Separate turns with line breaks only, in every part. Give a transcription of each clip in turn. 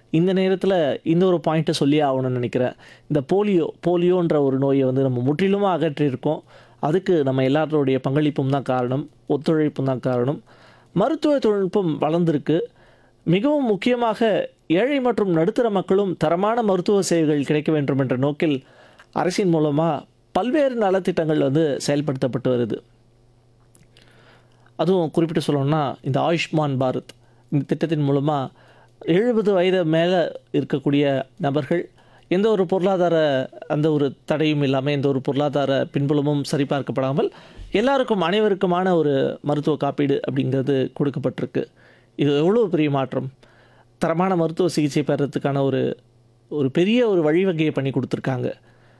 இந்த நேரத்தில் இந்த ஒரு பாயிண்ட்டை சொல்லி ஆகணும்னு நினைக்கிறேன் இந்த போலியோ போலியோன்ற ஒரு நோயை வந்து நம்ம முற்றிலுமாக அகற்றியிருக்கோம் அதுக்கு நம்ம எல்லாரோடைய பங்களிப்பும் தான் காரணம் ஒத்துழைப்பும் தான் காரணம் மருத்துவ தொழில்நுட்பம் வளர்ந்துருக்கு மிகவும் முக்கியமாக ஏழை மற்றும் நடுத்தர மக்களும் தரமான மருத்துவ சேவைகள் கிடைக்க வேண்டும் என்ற நோக்கில் அரசின் மூலமாக பல்வேறு நலத்திட்டங்கள் வந்து செயல்படுத்தப்பட்டு வருது அதுவும் குறிப்பிட்டு சொல்லணும்னா இந்த ஆயுஷ்மான் பாரத் இந்த திட்டத்தின் மூலமாக எழுபது வயது மேலே இருக்கக்கூடிய நபர்கள் எந்த ஒரு பொருளாதார அந்த ஒரு தடையும் இல்லாமல் எந்த ஒரு பொருளாதார பின்புலமும் சரிபார்க்கப்படாமல் எல்லாருக்கும் அனைவருக்குமான ஒரு மருத்துவ காப்பீடு அப்படிங்கிறது கொடுக்கப்பட்டிருக்கு இது எவ்வளோ பெரிய மாற்றம் தரமான மருத்துவ சிகிச்சை பெறத்துக்கான ஒரு ஒரு பெரிய ஒரு வழிவகையை பண்ணி கொடுத்துருக்காங்க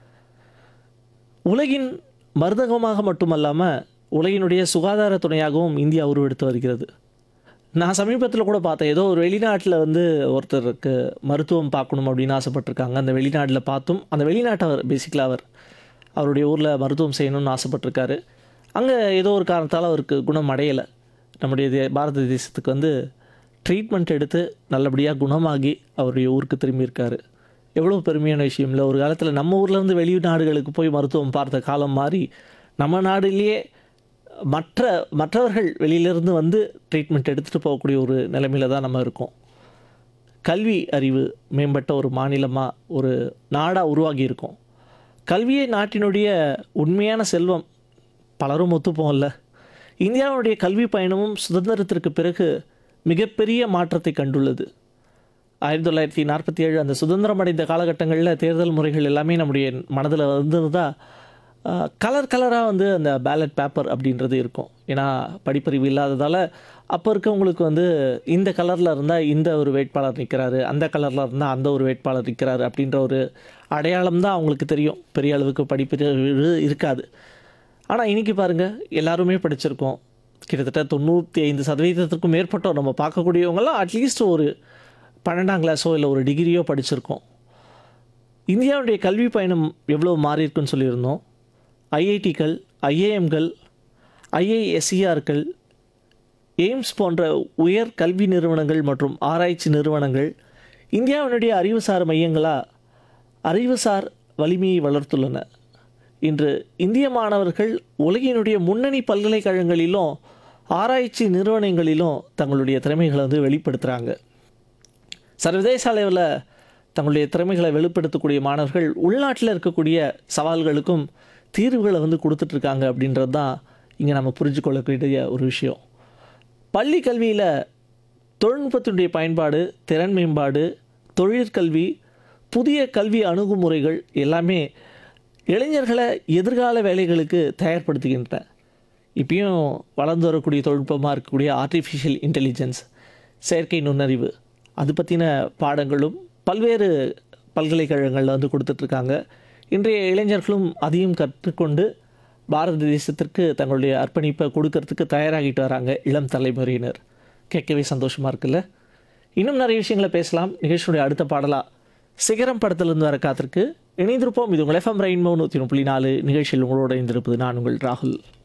உலகின் மருந்தகமாக மட்டுமல்லாமல் உலகினுடைய சுகாதார துணையாகவும் இந்தியா உருவெடுத்து வருகிறது நான் சமீபத்தில் கூட பார்த்தேன் ஏதோ ஒரு வெளிநாட்டில் வந்து ஒருத்தருக்கு மருத்துவம் பார்க்கணும் அப்படின்னு ஆசைப்பட்டிருக்காங்க அந்த வெளிநாட்டில் பார்த்தும் அந்த வெளிநாட்டவர் பேசிக்கலாக அவர் அவருடைய ஊரில் மருத்துவம் செய்யணும்னு ஆசைப்பட்டிருக்காரு அங்கே ஏதோ ஒரு காரணத்தால் அவருக்கு குணம் அடையலை நம்முடைய தே- பாரத தேசத்துக்கு வந்து ட்ரீட்மெண்ட் எடுத்து நல்லபடியாக குணமாகி அவருடைய ஊருக்கு திரும்பியிருக்காரு எவ்வளோ பெருமையான விஷயம் இல்லை ஒரு காலத்தில் நம்ம ஊர்லேருந்து வெளிநாடுகளுக்கு போய் மருத்துவம் பார்த்த காலம் மாறி நம்ம நாடுலேயே மற்ற மற்றவர்கள் வெளியிலேருந்து வந்து ட்ரீட்மெண்ட் எடுத்துகிட்டு போகக்கூடிய ஒரு நிலைமையில தான் நம்ம இருக்கோம் கல்வி அறிவு மேம்பட்ட ஒரு மாநிலமாக ஒரு நாடாக உருவாகி இருக்கோம் கல்வியே நாட்டினுடைய உண்மையான செல்வம் பலரும் ஒத்துப்போம்ல இந்தியாவுடைய கல்வி பயணமும் சுதந்திரத்திற்கு பிறகு மிகப்பெரிய மாற்றத்தை கண்டுள்ளது ஆயிரத்தி தொள்ளாயிரத்தி நாற்பத்தி ஏழு அந்த சுதந்திரம் அடைந்த காலகட்டங்களில் தேர்தல் முறைகள் எல்லாமே நம்முடைய மனதில் வந்ததுதா கலர் கலராக வந்து அந்த பேலட் பேப்பர் அப்படின்றது இருக்கும் ஏன்னா படிப்பறிவு இல்லாததால் அப்போ இருக்கவங்களுக்கு வந்து இந்த கலரில் இருந்தால் இந்த ஒரு வேட்பாளர் நிற்கிறாரு அந்த கலரில் இருந்தால் அந்த ஒரு வேட்பாளர் நிற்கிறாரு அப்படின்ற ஒரு அடையாளம் தான் அவங்களுக்கு தெரியும் பெரிய அளவுக்கு படிப்பறிவு இருக்காது ஆனால் இன்றைக்கி பாருங்கள் எல்லாருமே படிச்சிருக்கோம் கிட்டத்தட்ட தொண்ணூற்றி ஐந்து சதவீதத்திற்கும் மேற்பட்டோர் நம்ம பார்க்கக்கூடியவங்களாம் அட்லீஸ்ட் ஒரு பன்னெண்டாம் கிளாஸோ இல்லை ஒரு டிகிரியோ படிச்சிருக்கோம் இந்தியாவுடைய கல்வி பயணம் எவ்வளோ மாறி இருக்குன்னு சொல்லியிருந்தோம் ஐஐடிகள் ஐஏஎம்கள் ஐஐஎஸ்சிஆர்கள் எய்ம்ஸ் போன்ற உயர் கல்வி நிறுவனங்கள் மற்றும் ஆராய்ச்சி நிறுவனங்கள் இந்தியாவினுடைய அறிவுசார் மையங்களாக அறிவுசார் வலிமையை வளர்த்துள்ளன இன்று இந்திய மாணவர்கள் உலகினுடைய முன்னணி பல்கலைக்கழகங்களிலும் ஆராய்ச்சி நிறுவனங்களிலும் தங்களுடைய திறமைகளை வந்து வெளிப்படுத்துகிறாங்க சர்வதேச அளவில் தங்களுடைய திறமைகளை வெளிப்படுத்தக்கூடிய மாணவர்கள் உள்நாட்டில் இருக்கக்கூடிய சவால்களுக்கும் தீர்வுகளை வந்து கொடுத்துட்ருக்காங்க அப்படின்றது தான் இங்கே நம்ம புரிஞ்சு கொள்ளக்கூடிய ஒரு விஷயம் பள்ளி கல்வியில் தொழில்நுட்பத்தினுடைய பயன்பாடு திறன் மேம்பாடு தொழிற்கல்வி புதிய கல்வி அணுகுமுறைகள் எல்லாமே இளைஞர்களை எதிர்கால வேலைகளுக்கு தயார்படுத்துகின்றன இப்பயும் வளர்ந்து வரக்கூடிய தொழில்நுட்பமாக இருக்கக்கூடிய ஆர்டிஃபிஷியல் இன்டெலிஜென்ஸ் செயற்கை நுண்ணறிவு அது பற்றின பாடங்களும் பல்வேறு பல்கலைக்கழகங்களில் வந்து கொடுத்துட்ருக்காங்க இன்றைய இளைஞர்களும் அதையும் கற்றுக்கொண்டு பாரத தேசத்திற்கு தங்களுடைய அர்ப்பணிப்பை கொடுக்கறதுக்கு தயாராகிட்டு வராங்க இளம் தலைமுறையினர் கேட்கவே சந்தோஷமாக இருக்குல்ல இன்னும் நிறைய விஷயங்களை பேசலாம் நிகழ்ச்சியுடைய அடுத்த பாடலாக சிகரம் படத்திலிருந்து வர காத்திருக்கு இணைந்திருப்போம் இது உங்கள் எஃப்எம் ரெயின்போ நூற்றி புள்ளி நாலு நிகழ்ச்சியில் உங்களோட இணைந்திருப்பது நான் உங்கள் ராகுல்